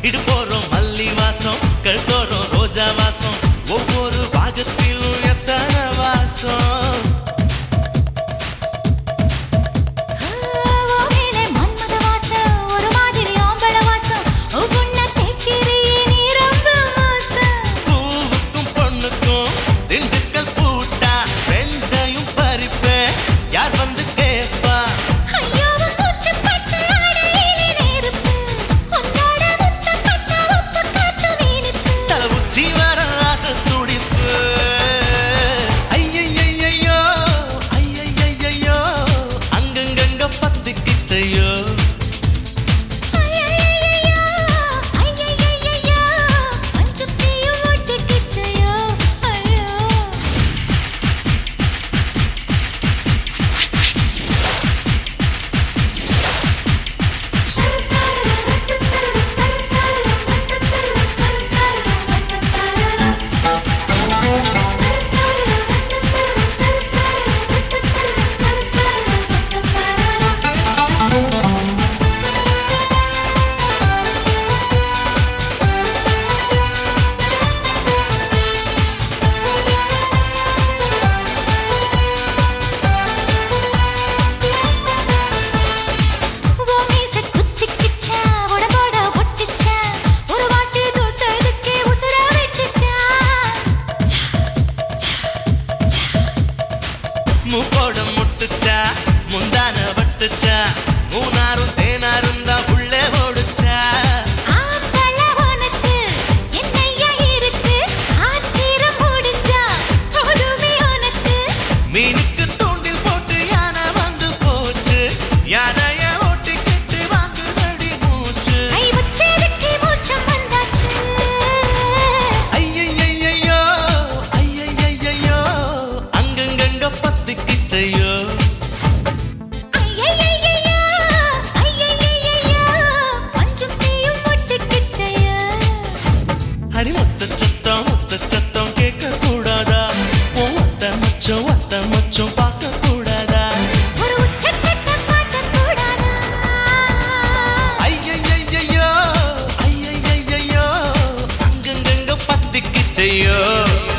இடுப்போறும் மல்லி வாசம் கழுத்தோறும் ரோஜா வாசம் ஒவ்வொரு பாகத்திலும் எத்தனை வாசம் ஓ மேலே மன்மத வாசம் ஒரு மாதிரி ஆம்பள வாசம் ஒவ்வொன்னா கேட்கிறியே நீ ரொம்ப மோசம் பூவுக்கும் பொண்ணுக்கும் திண்டுக்கல் பூட்டா ரெண்டையும் பறிப்பேன் யார் வந்து கேட்பா ஐயோ உன் மூச்சு பட்டு அடையிலே நெருப்பு உன்னோட முத்தம் பட்ட உப்பு காட்டும் இனிப்பு தலை உச்சி வர ஆசை துடிப்பு ஐயையையையோ ஐயையையையோ அங்கங்கங்க பத்திக்கிச்சையோ ஐயையையையோ ஐயையையையோ அஞ்சு தீயும் ஒட்டிக்கிச்சையோ ஐயோ ஓ மீச குத்திக்கிச்சா உடம்போட ஒட்டிச்சா ஒரு வாட்டி தொட்டதுக்கே உசுர விட்டுச்சா மூக்கோட முட்டுச்சா முந்தான வட்டுச்சா மூணாரும் தேனாரும் தான் உள்ளே ஓடுச்சா ஆம்பள உனக்கு என்னையா இருக்கு ஆத்திரம் முடிஞ்சா போதுமே உனக்கு மீனுக்கு தூண்டில் போட்டு யானை வந்து போச்சு யானைய ஓட்டிக்கிட்டு வாங்குதடி மூச்சு ஐ வச்சதுக்கே மூச்சம் வந்தாச்சு ஐயையையையோ ஐயையையையோ அங்கங்கங்க பத்திக்கிச்சையோ ஐயையையையோ ஐயையையையோ பஞ்சும் தீயும் ஒட்டிக்கிச்சையா அடி மொத்த சத்தம் மொத்த சத்தம் கேட்க கூடாதா ஓ ஒத்த மச்சம் ஒத்த மச்சம் பார்க்க கூடாதா ஒரு உச்சக்கட்ட பார்க்கக் கூடாதா ஐயையையையோ ஐயையையையோ அங்கங்கங்க பத்திக்கிச்சையோ